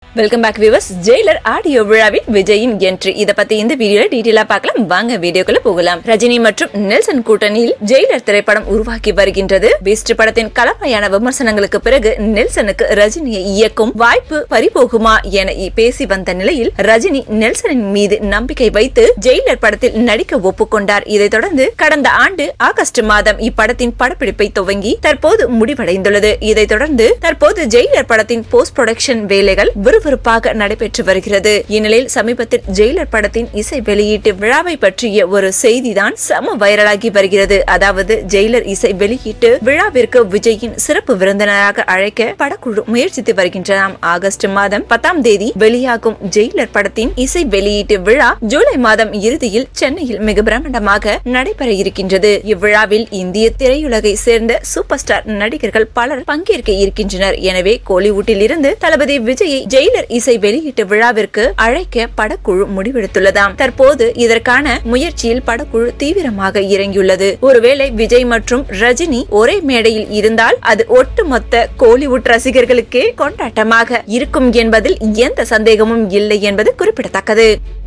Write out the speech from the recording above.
welcome back viewers Jailer audio விழாவில் விஜயின் entry இத பத்தி இந்த வீடியோல டீடைலா பார்க்கலாம் வாங்க வீடியோக்குள்ள போகலாம் ரஜினி மற்றும் நெல்சன் கூட்டணியில் ஜெயிலர் திரைப்படம் உருவாக்கி வருகின்றது பீஸ்ட் படத்தின் கலமையான விமர்சனங்களுக்கு பிறகு நெல்சனுக்கு ரஜினியை இயக்கும் வாய்ப்பு பறிபோகுமா என பேசி வந்த நிலையில் ரஜினி நெல்சனின் மீது நம்பிக்கை வைத்து ஜெயிலர் படத்தில் நடிக்க ஒப்புக்கொண்டார் இதைத் தொடர்ந்து கடந்த ஆண்டு ஆகஸ்ட் மாதம் இப்படத்தின் படப்பிடிப்பை துவங்கி தற்போது முடிவடைந்துள்ளது இதைத் தொடர்ந்து தற்போது ஜெயிலர் படத்தின் போஸ்ட் ப்ரொடக்ஷன் வேலைகள் விறுவிறுப்பாக நடைபெற்று வருகிறது இந்நிலையில் சமீபத்தில் ஜெயிலர் படத்தின் இசை வெளியீட்டு விழாவை பற்றிய ஒரு செய்திதான் சம வைரலாகி வருகிறது அதாவது ஜெயிலர் இசை வெளியீட்டு விழாவிற்கு விஜயின் சிறப்பு விருந்தினராக அழைக்க படக்குழு முயற்சித்து வருகின்றனாம் ஆகஸ்ட் மாதம் பத்தாம் தேதி வெளியாகும் ஜெயிலர் படத்தின் இசை வெளியீட்டு விழா ஜூலை மாதம் இறுதியில் சென்னையில் மிக பிரம்மாண்டமாக நடைபெற இருக்கின்றது இவ்விழாவில் இந்திய திரையுலகை சேர்ந்த சூப்பர் ஸ்டார் நடிகர்கள் பலர் பங்கேற்க இருக்கின்றனர் எனவே கோலிவுட்டில் இருந்து தளபதி விஜயை ஜெயிலர் இசை வெளியீட்டு விழாவிற்கு அழைக்க படக்குழு முடிவெடுத்துள்ளதாம் தற்போது இதற்கான முயற்சியில் படக்குழு தீவிரமாக இறங்கியுள்ளது ஒருவேளை விஜய் மற்றும் ரஜினி ஒரே மேடையில் இருந்தால் அது ஒட்டுமொத்த கோலிவுட் ரசிகர்களுக்கே கொண்டாட்டமாக இருக்கும் என்பதில் எந்த சந்தேகமும் இல்லை என்பது குறிப்பிடத்தக்கது